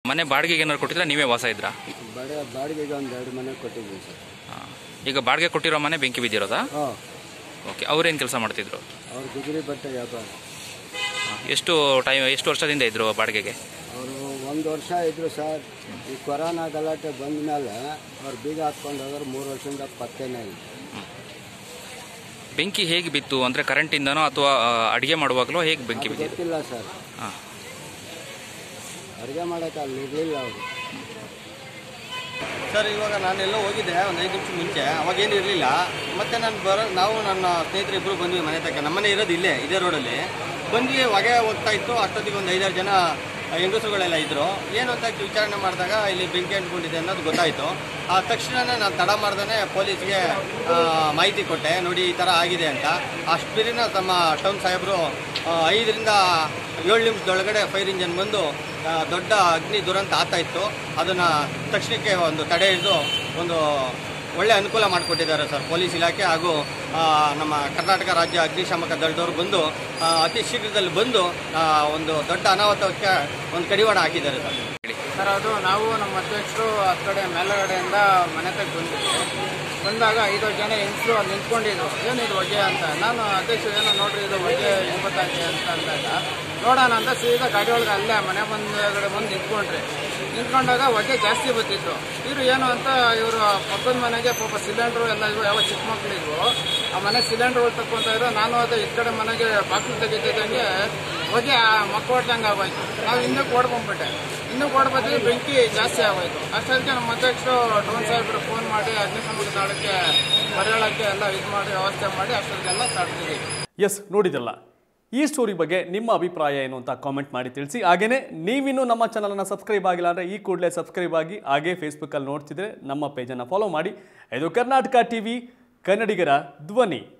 ಮನೆ ಬಾಡಿಗೆಗೆ ಏನಾದ್ರು ಕೊಟ್ಟಿದ್ರೆ ನೀವೇ ವಾಸ ಇದ್ರಾ ಬಡ ಬಾಡಿಗೆಗೆ ಒಂದು ಎರಡು ಮನೆ ಕೊಟ್ಟಿದ್ದೀವಿ ಸರ್ ಹಾಂ ಈಗ ಬಾಡಿಗೆ ಕೊಟ್ಟಿರೋ ಮನೆ ಬೆಂಕಿ ಬಿದ್ದಿರೋದಾ ಹಾಂ ಓಕೆ ಅವ್ರೇನು ಕೆಲಸ ಮಾಡ್ತಿದ್ರು ಅವ್ರು ಗುಜರಿ ಬಟ್ಟೆ ವ್ಯಾಪಾರ ಹಾ, ಎಷ್ಟು ಟೈಮ್ ಎಷ್ಟು ವರ್ಷದಿಂದ ಇದ್ರು ಬಾಡಿಗೆಗೆ ಅವರು ಒಂದು ವರ್ಷ ಇದ್ರು ಸರ್ ಈ ಕೊರೋನಾ ಗಲಾಟೆ ಬಂದ ಮೇಲೆ ಅವ್ರು ಬೀಗ ಹಾಕ್ಕೊಂಡು ಹೋದ್ರೆ ಮೂರು ವರ್ಷದಿಂದ ಪತ್ತೆನೇ ಇಲ್ಲ ಬೆಂಕಿ ಹೇಗೆ ಬಿತ್ತು ಅಂದರೆ ಕರೆಂಟಿಂದನೋ ಅಥವಾ ಅಡುಗೆ ಮಾಡುವಾಗಲೋ ಹೇಗೆ ಬೆಂಕಿ ಅದು ಬಿದ್ದಿದ್ದು ಗೊತ್ತಿಲ್ಲ ಸರ್ ಹಾಂ ಅಡುಗೆ ಮಾಡೋಕೆ ಅಲ್ಲಿ ಇರಲಿಲ್ಲ ಅವರು ಸರ್ ಇವಾಗ ನಾನೆಲ್ಲೋ ಹೋಗಿದ್ದೆ ಒಂದು ಐದು ನಿಮಿಷ ಮುಂಚೆ ಅವಾಗೇನು ಇರಲಿಲ್ಲ ಮತ್ತೆ ನಾನು ಬರೋ ನಾವು ನನ್ನ ಸ್ನೇಹಿತರು ಇಬ್ಬರು ಬಂದ್ವಿ ಮನೆ ತಕ್ಕ ನಮ್ಮನೆ ಇರೋದು ಇಲ್ಲೇ ಇದೇ ರೋಡಲ್ಲಿ ಬಂದ್ವಿ ಹೊಗೆ ಹೋಗ್ತಾ ಇತ್ತು ಅಷ್ಟೊತ್ತಿಗೆ ಒಂದು ಐದಾರು ಜನ ಹೆಂಗಸರುಗಳೆಲ್ಲ ಇದ್ರು ಏನು ಅಂತ ವಿಚಾರಣೆ ಮಾಡಿದಾಗ ಇಲ್ಲಿ ಬೆಂಕಿ ಅಂಟ್ಕೊಂಡಿದೆ ಅನ್ನೋದು ಗೊತ್ತಾಯಿತು ಆ ತಕ್ಷಣನೇ ನಾನು ತಡ ಮಾಡ್ದೇ ಪೊಲೀಸ್ಗೆ ಆ, ಮಾಹಿತಿ ಕೊಟ್ಟೆ ನೋಡಿ ಈ ಥರ ಆಗಿದೆ ಅಂತ ಅಷ್ಟು ಬಿರಿನ ತಮ್ಮ ಟೌನ್ ಸಾಹೇಬರು ಆ, ಐದರಿಂದ ಏಳು ನಿಮಿಷದೊಳಗಡೆ ಫೈರ್ ಇಂಜನ್ ಬಂದು ಆ, ದೊಡ್ಡ ಅಗ್ನಿ ದುರಂತ ಆಗ್ತಾ ಇತ್ತು ಅದನ್ನು ತಕ್ಷಣಕ್ಕೆ ಒಂದು ತಡೆ ಹಿಡಿದು ಒಂದು ಒಳ್ಳೆ ಅನುಕೂಲ ಮಾಡಿಕೊಟ್ಟಿದ್ದಾರೆ ಸರ್ ಪೊಲೀಸ್ ಇಲಾಖೆ ಹಾಗೂ ಆ, ನಮ್ಮ ಕರ್ನಾಟಕ ರಾಜ್ಯ ಅಗ್ನಿಶಾಮಕ ದಳದವರು ಬಂದು ಆ, ಅತಿ ಶೀಘ್ರದಲ್ಲಿ ಬಂದು ಆ, ಒಂದು ದೊಡ್ಡ ಅನಾಹುತಕ್ಕೆ ಒಂದು ಕಡಿವಾಣ ಹಾಕಿದ್ದಾರೆ ಸರ್ ಸರ್ ಅದು ನಾವು ನಮ್ಮ ಅಧ್ಯಕ್ಷರು ಆ ಕಡೆ ಮೇಲುಗಡೆಯಿಂದ ಮನೆ ತಗ ಬಂದಿದ್ವಿ ಬಂದಾಗ ಐದು ಜನ ಹೆಂಗಸರು ಅಲ್ಲಿ ನಿಂತ್ಕೊಂಡಿದ್ರು ಏನಿದು ಹೊಗೆ ಅಂತ ನಾನು ಅಧ್ಯಕ್ಷರು ಏನೋ ನೋಡ್ರಿ ಇದು ಹೊಗೆ ಹೆಂಗ್ ಗೊತ್ತಾಗಿದೆ ಅಂತ ಅಂದಾಗ ನೋಡೋಣ ಅಂತ ಸೀದಾ ಗಾಡಿ ಒಳಗೆ ಅಲ್ಲೇ ಮನೆ ಮುಂದೆಗಡೆ ಬಂದು ನಿಂತ್ಕೊಂಡ್ರಿ ನಿಂತ್ಕೊಂಡಾಗ ಹೊಗೆ ಜಾಸ್ತಿ ಬರ್ತಿತ್ತು ಇವರು ಏನು ಅಂತ ಇವರು ಪಕ್ಕದ ಮನೆಗೆ ಪಾಪ ಸಿಲಿಂಡ್ರು ಎಲ್ಲ ಇವು ಯಾವ ಚಿಕ್ಕ ಮಕ್ಕಳಿದ್ವು ಆ ಮನೆ ಸಿಲಿಂಡರ್ ತಕ್ಕೊಂತ ಇದ್ರು ನಾನು ಅದೇ ಈ ಕಡೆ ಮನೆಗೆ ಬಾಕ್ಲು ತೆಗಿತಿದ್ದಂಗೆ ಹೊಗೆ ಮಕ್ಕ ಹೊಡ್ದಂಗೆ ಆಗೋಯ್ತು ನಾವು ಹಿಂದಕ್ಕೆ ಓಡ್ಕೊಂಡ್ಬಿಟ್ಟೆ ಇನ್ನೂ ಕೊಡ್ಬದ್ರಿ ಬೆಂಕಿ ಜಾಸ್ತಿ ಆಗೋಯ್ತು ಅಷ್ಟೊತ್ತಿಗೆ ನಮ್ಮ ಅಧ್ಯಕ್ಷರು ಟೌನ್ ಸಾಹೇಬ್ರು ಫೋನ್ ಮಾಡಿ ಅಗ್ನಿಶಾಮಕ ದಳಕ್ಕೆ ಬರೆಯೋಳಕ್ಕೆ ಎಲ್ಲ ಇದು ಮಾಡಿ ವ್ಯವಸ್ಥೆ ಮಾಡಿ ಅಷ್ಟೊತ್ತಿಗೆಲ್ಲ ತಡ್ತೀವಿ ಎಸ್ ನೋಡಿದ್ರಲ್ಲ ಈ ಸ್ಟೋರಿ ಬಗ್ಗೆ ನಿಮ್ಮ ಅಭಿಪ್ರಾಯ ಏನು ಅಂತ ಕಾಮೆಂಟ್ ಮಾಡಿ ತಿಳಿಸಿ ಹಾಗೆಯೇ ನೀವಿನ್ನೂ ನಮ್ಮ ಚಾನಲನ್ನು ಸಬ್ಸ್ಕ್ರೈಬ್ ಆಗಿಲ್ಲ ಅಂದರೆ ಈ ಕೂಡಲೇ ಸಬ್ಸ್ಕ್ರೈಬ್ ಆಗಿ ಹಾಗೇ ಫೇಸ್ಬುಕ್ಕಲ್ಲಿ ನೋಡ್ತಿದ್ರೆ ನಮ್ಮ ಪೇಜನ್ನು ಫಾಲೋ ಮಾಡಿ ಇದು ಕರ್ನಾಟಕ ಟಿ ವಿ ಕನ್ನಡಿಗರ ಧ್ವನಿ